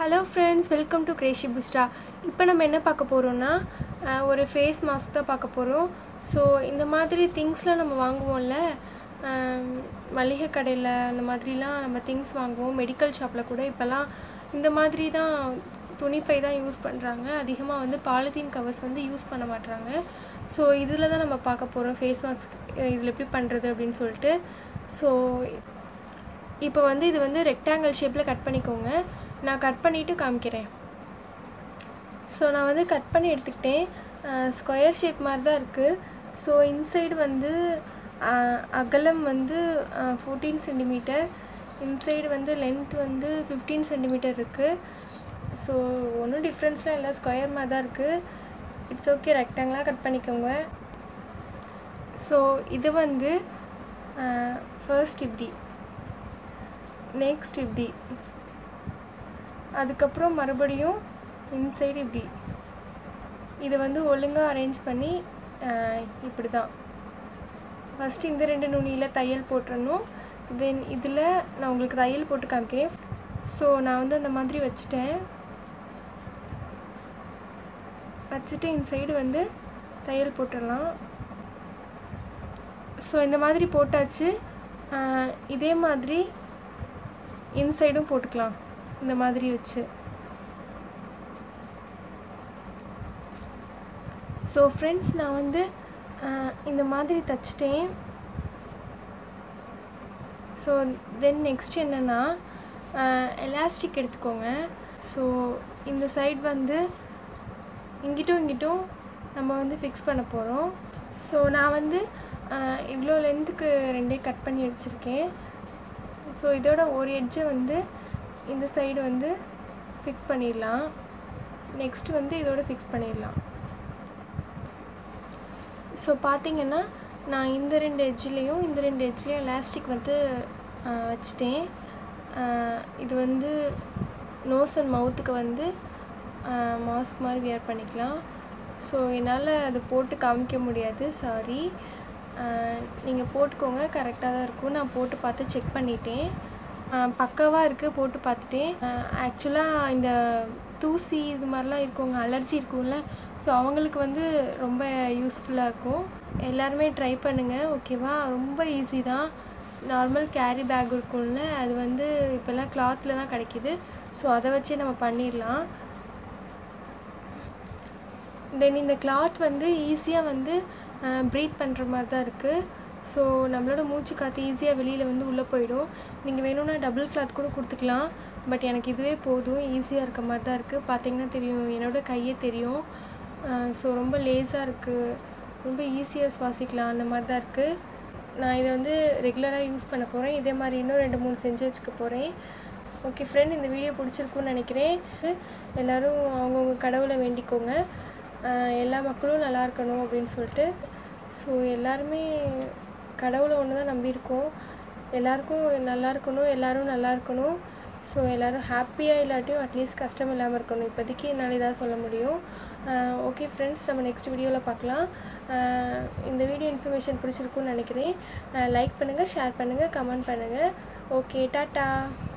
hello friends welcome to crazy புஸ்டா இப்போ நம்ம என்ன பார்க்க போகிறோம்னா அஹ், ஒரு ஃபேஸ் மாஸ்க் தான் பார்க்க போகிறோம் ஸோ இந்த மாதிரி திங்ஸ்லாம் நம்ம வாங்குவோம்ல அஹ், மளிகை கடையில் அந்த மாதிரிலாம் நம்ம திங்ஸ் வாங்குவோம் மெடிக்கல் ஷாப்பில் கூட இப்போல்லாம் இந்த மாதிரி தான் துணிப்பை தான் யூஸ் பண்ணுறாங்க அதிகமாக வந்து பாலித்தீன் கவர்ஸ் வந்து யூஸ் பண்ண மாட்றாங்க ஸோ இதில் தான் நம்ம பார்க்க போகிறோம் ஃபேஸ் மாஸ்க் இதில் எப்படி பண்ணுறது அப்படின்னு சொல்லிட்டு ஸோ இப்போ வந்து இது வந்து ரெக்டாங்கிள் ஷேப்பில் கட் பண்ணிக்கோங்க நான் கட் பண்ணிவிட்டு காமிக்கிறேன் ஸோ நான் வந்து கட் பண்ணி எடுத்துக்கிட்டேன் ஸ்கொயர் ஷேப் மாதிரி தான் இருக்குது ஸோ இன்சைடு வந்து அஹ், அகலம் வந்து ஃபோர்டீன் சென்டிமீட்டர் இன்சைடு வந்து லென்த் வந்து ஃபிஃப்டீன் சென்டிமீட்டர் இருக்குது ஸோ ஒன்றும் டிஃப்ரென்ஸ்லாம் இல்லை ஸ்கொயர் மாதிரி தான் இருக்குது இட்ஸ் ஓகே ரெக்டாங்கிளாக கட் பண்ணிக்கோங்க ஸோ இது வந்து ஃபர்ஸ்ட் இப்படி நெக்ஸ்ட் இப்படி அதுக்கப்புறம் மறுபடியும் இன்சைடு இப்படி இது வந்து ஒழுங்காக அரேஞ்ச் பண்ணி ஆஹ், இப்படி தான் ஃபஸ்ட்டு இந்த ரெண்டு நுனியில் தையல் போட்டுறணும் தென் இதில் நான் உங்களுக்கு தையல் போட்டு காமிக்கிறேன் ஸோ நான் வந்து அந்த மாதிரி வச்சுட்டேன் வச்சுட்டு இந்த சைடு வந்து தையல் போட்டுடலாம் ஸோ இந்த மாதிரி போட்டாச்சு ஆஹ், இதே மாதிரி இன்சைடும் போட்டுக்கலாம் இந்த மாதிரி வச்சு ஸோ ஃப்ரெண்ட்ஸ் நான் வந்து ஆஹ், இந்த மாதிரி தைச்சிட்டேன் ஸோ தென் நெக்ஸ்ட் என்னென்னா எலாஸ்டிக் எடுத்துக்கோங்க ஸோ இந்த சைடு வந்து இங்கிட்டும் இங்கிட்டும் நம்ம வந்து ஃபிக்ஸ் பண்ண போகிறோம் ஸோ நான் வந்து ஆஹ், இவ்வளோ லென்த்துக்கு ரெண்டே கட் பண்ணி வச்சுருக்கேன் ஸோ இதோட ஒரு எட்ஜை வந்து இந்த சைடு வந்து ஃபிக்ஸ் பண்ணிடலாம் நெக்ஸ்ட் வந்து இதோட ஃபிக்ஸ் பண்ணிடலாம் ஸோ பார்த்தீங்கன்னா நான் இந்த ரெண்டு எட்ஜ்லேயும் இந்த ரெண்டு எட்ஜ்லேயும் எலாஸ்டிக் வந்து ஆஹ், வச்சுட்டேன் ஆஹ், இது வந்து நோஸ் அண்ட் மவுத்துக்கு வந்து மாஸ்க் மாதிரி வியர் பண்ணிக்கலாம் ஸோ என்னால் அது போட்டு காமிக்க முடியாது சாரி நீங்கள் போட்டுக்கோங்க கரெக்டாக தான் இருக்கும் நான் போட்டு பார்த்து செக் பண்ணிட்டேன் பக்காவாக இருக்குது போட்டு பார்த்துட்டேன் ஆக்சுவலாக இந்த தூசி இது மாதிரிலாம் இருக்கவங்க அலர்ஜி இருக்கும்ல ஸோ அவங்களுக்கு வந்து ரொம்ப யூஸ்ஃபுல்லாக இருக்கும் எல்லாருமே ட்ரை பண்ணுங்கள் ஓகேவா ரொம்ப ஈஸி தான் நார்மல் கேரி பேக் இருக்கும்ல அது வந்து இப்போல்லாம் கிளாத்தில் தான் கிடைக்கிது ஸோ அதை வச்சே நம்ம பண்ணிடலாம் தென் இந்த கிளாத் வந்து ஈஸியாக வந்து ப்ரீத் பண்ணுற மாதிரி தான் இருக்குது ஸோ நம்மளோட மூச்சு காற்று ஈஸியாக வெளியில் வந்து உள்ளே போயிடும் நீங்கள் வேணும்னா டபுள் கிளாத் கூட கொடுத்துக்கலாம் பட் எனக்கு இதுவே போதும் ஈஸியாக இருக்க மாதிரி தான் இருக்குது பார்த்தீங்கன்னா தெரியும் என்னோட கையே தெரியும் ஸோ ரொம்ப லேஸாக இருக்குது ரொம்ப ஈஸியாக சுவாசிக்கலாம் அந்த மாதிரி தான் இருக்குது நான் இதை வந்து ரெகுலராக யூஸ் பண்ண போகிறேன் இதே மாதிரி இன்னும் ரெண்டு மூணு செஞ்சு வச்சுக்க போகிறேன் ஓகே ஃப்ரெண்ட் இந்த வீடியோ பிடிச்சிருக்குன்னு நினைக்கிறேன் எல்லோரும் அவங்கவுங்க கடவுளை வேண்டிக்கோங்க ஆஹ் எல்லா மக்களும் நல்லா இருக்கணும் அப்படின்னு சொல்லிட்டு ஸோ எல்லாருமே கடவுளை ஒன்று தான் நம்பியிருக்கோம் எல்லாருக்கும் நல்லா இருக்கணும் எல்லாரும் நல்லா இருக்கணும் ஸோ எல்லோரும் ஹாப்பியாக இல்லாட்டியும் அட்லீஸ்ட் கஷ்டம் இல்லாமல் இருக்கணும் இப்போதைக்கு என்னால் இதாக சொல்ல முடியும் ஓகே ஃப்ரெண்ட்ஸ் நம்ம நெக்ஸ்ட் வீடியோவில் பார்க்கலாம் ஆஹ் இந்த வீடியோ இன்ஃபர்மேஷன் பிடிச்சிருக்குன்னு நினைக்கிறேன் லைக் பண்ணுங்கள் ஷேர் பண்ணுங்கள் கமெண்ட் பண்ணுங்கள் ஓகே டாட்டா